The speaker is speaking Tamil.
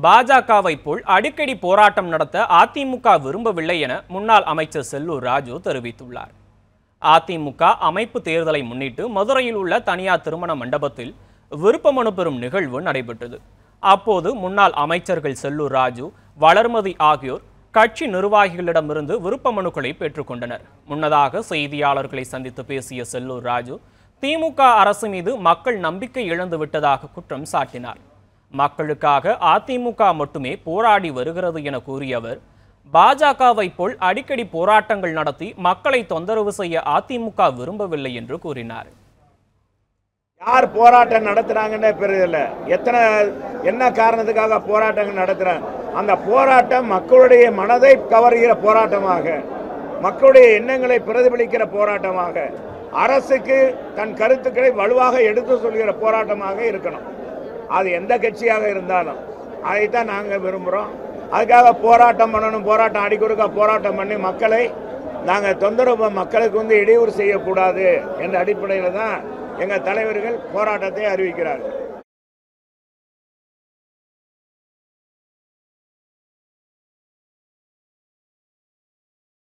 பாஜகவை போல் அடிக்கடி போராட்டம் நடத்த அதிமுக விரும்பவில்லை என முன்னாள் அமைச்சர் செல்லூர் ராஜு தெரிவித்துள்ளார் அதிமுக அமைப்பு தேர்தலை முன்னிட்டு மதுரையில் உள்ள தனியார் திருமண மண்டபத்தில் விருப்ப மனு பெறும் நிகழ்வு நடைபெற்றது அப்போது முன்னாள் அமைச்சர்கள் செல்லூர் ராஜு வளர்மதி ஆகியோர் கட்சி நிர்வாகிகளிடமிருந்து விருப்ப மனுக்களை பெற்றுக்கொண்டனர் முன்னதாக செய்தியாளர்களை சந்தித்து பேசிய செல்லூர் ராஜு திமுக அரசு மீது மக்கள் நம்பிக்கை இழந்து விட்டதாக குற்றம் சாட்டினார் மக்களுக்காக அதிமுக மட்டுமே போராடி வருகிறது என கூறிய அவர் பாஜகவை போல் அடிக்கடி போராட்டங்கள் நடத்தி மக்களை தொந்தரவு செய்ய அதிமுக விரும்பவில்லை என்று கூறினார் யார் போராட்டம் நடத்துறாங்கன்னு பெரியதில்ல எத்தனை என்ன காரணத்துக்காக போராட்டங்கள் நடத்துறாங்க அந்த போராட்டம் மக்களுடைய மனதை கவர்கிற போராட்டமாக மக்களுடைய எண்ணங்களை பிரதிபலிக்கிற போராட்டமாக அரசுக்கு தன் கருத்துக்களை வலுவாக எடுத்து சொல்கிற போராட்டமாக இருக்கணும் அது எந்த கட்சியாக இருந்தாலும் அதைத்தான் நாங்கள் விரும்புகிறோம் அதுக்காக போராட்டம் பண்ணணும் போராட்டம் அடிக்கொடுக்க போராட்டம் பண்ணி மக்களை நாங்கள் தொந்தரவு மக்களுக்கு வந்து இடையூறு செய்யக்கூடாது என்ற அடிப்படையில் தான் எங்கள் தலைவர்கள் போராட்டத்தை அறிவிக்கிறார்கள்